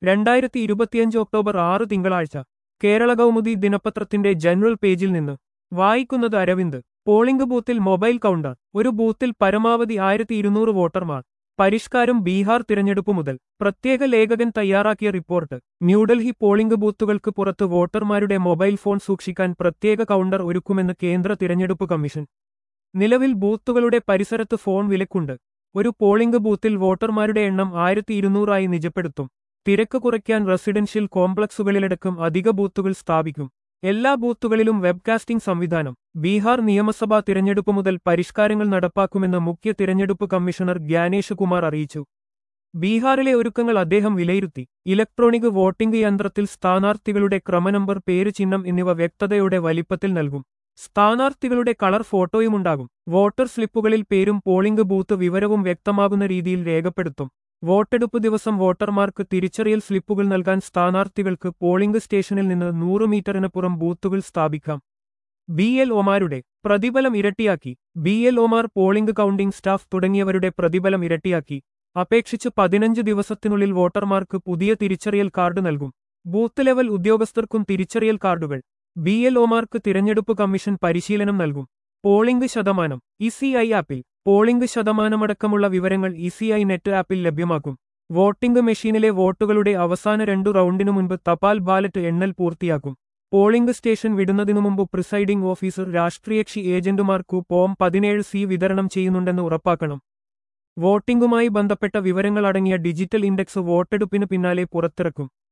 രണ്ടായിരത്തി ഇരുപത്തിയഞ്ച് ഒക്ടോബർ ആറ് തിങ്കളാഴ്ച കേരള കൗമുദി ദിനപത്രത്തിന്റെ ജനറൽ പേജിൽ നിന്ന് വായിക്കുന്നത് അരവിന്ദ് പോളിംഗ് ബൂത്തിൽ മൊബൈൽ കൗണ്ടർ ഒരു ബൂത്തിൽ പരമാവധി ആയിരത്തി ഇരുന്നൂറ് വോട്ടർമാർ പരിഷ്കാരം ബീഹാർ തിരഞ്ഞെടുപ്പ് മുതൽ പ്രത്യേക ലേഖകൻ തയ്യാറാക്കിയ റിപ്പോർട്ട് ന്യൂഡൽഹി പോളിംഗ് ബൂത്തുകൾക്ക് പുറത്ത് വോട്ടർമാരുടെ മൊബൈൽ ഫോൺ സൂക്ഷിക്കാൻ പ്രത്യേക കൗണ്ടർ ഒരുക്കുമെന്ന് കേന്ദ്ര തിരഞ്ഞെടുപ്പ് കമ്മീഷൻ നിലവിൽ ബൂത്തുകളുടെ പരിസരത്ത് ഫോൺ വിലക്കുണ്ട് ഒരു പോളിംഗ് ബൂത്തിൽ വോട്ടർമാരുടെ എണ്ണം ആയിരത്തി ഇരുന്നൂറായി നിജപ്പെടുത്തും തിരക്ക് കുറയ്ക്കാൻ റെസിഡൻഷ്യൽ കോംപ്ലക്സുകളിലടക്കം അധിക ബൂത്തുകൾ സ്ഥാപിക്കും എല്ലാ ബൂത്തുകളിലും വെബ്കാസ്റ്റിംഗ് സംവിധാനം ബീഹാർ നിയമസഭാ തിരഞ്ഞെടുപ്പ് മുതൽ പരിഷ്കാരങ്ങൾ നടപ്പാക്കുമെന്ന് മുഖ്യ തിരഞ്ഞെടുപ്പ് കമ്മീഷണർ ഗ്യാനേഷ് കുമാർ അറിയിച്ചു ബീഹാറിലെ ഒരുക്കങ്ങൾ അദ്ദേഹം വിലയിരുത്തി ഇലക്ട്രോണിക് വോട്ടിംഗ് യന്ത്രത്തിൽ സ്ഥാനാർത്ഥികളുടെ ക്രമനമ്പർ പേര് ചിഹ്നം എന്നിവ വ്യക്തതയോടെ വലിപ്പത്തിൽ നൽകും സ്ഥാനാർത്ഥികളുടെ കളർ ഫോട്ടോയുമുണ്ടാകും വോട്ടർ സ്ലിപ്പുകളിൽ പേരും പോളിംഗ് ബൂത്ത് വിവരവും വ്യക്തമാകുന്ന രീതിയിൽ രേഖപ്പെടുത്തും വോട്ടെടുപ്പ് ദിവസം വോട്ടർമാർക്ക് തിരിച്ചറിയൽ സ്ലിപ്പുകൾ നൽകാൻ സ്ഥാനാർത്ഥികൾക്ക് പോളിംഗ് സ്റ്റേഷനിൽ നിന്ന് നൂറ് മീറ്ററിന് ബൂത്തുകൾ സ്ഥാപിക്കാം ബി എൽ ഒമാരുടെ പ്രതിഫലം ഇരട്ടിയാക്കി ബി എൽ ഒമാർ പോളിംഗ് കൗണ്ടിംഗ് സ്റ്റാഫ് തുടങ്ങിയവരുടെ പ്രതിഫലം ഇരട്ടിയാക്കി അപേക്ഷിച്ച് പതിനഞ്ച് ദിവസത്തിനുള്ളിൽ വോട്ടർമാർക്ക് പുതിയ തിരിച്ചറിയൽ കാർഡ് നൽകും ബൂത്ത് ലെവൽ ഉദ്യോഗസ്ഥർക്കും തിരിച്ചറിയൽ കാർഡുകൾ ബി എൽ ഒമാർക്ക് തിരഞ്ഞെടുപ്പ് കമ്മീഷൻ പരിശീലനം നൽകും പോളിംഗ് ശതമാനം ഇസിഐ ആപ്പിൽ പോളിംഗ് ശതമാനമടക്കമുള്ള വിവരങ്ങൾ ഇസിഐ നെറ്റ് ആപ്പിൽ ലഭ്യമാക്കും വോട്ടിംഗ് മെഷീനിലെ വോട്ടുകളുടെ അവസാന രണ്ടു റൗണ്ടിനു മുൻപ് തപാൽ ബാലറ്റ് എണ്ണൽ പൂർത്തിയാക്കും പോളിംഗ് സ്റ്റേഷൻ വിടുന്നതിനു മുമ്പ് പ്രിസൈഡിംഗ് ഓഫീസർ രാഷ്ട്രീയകക്ഷി ഏജന്റുമാർക്കു ഫോം പതിനേഴ് സി വിതരണം ചെയ്യുന്നുണ്ടെന്ന് ഉറപ്പാക്കണം വോട്ടിംഗുമായി ബന്ധപ്പെട്ട വിവരങ്ങളടങ്ങിയ ഡിജിറ്റൽ ഇൻഡെക്സ് വോട്ടെടുപ്പിന് പിന്നാലെ പുറത്തിറക്കും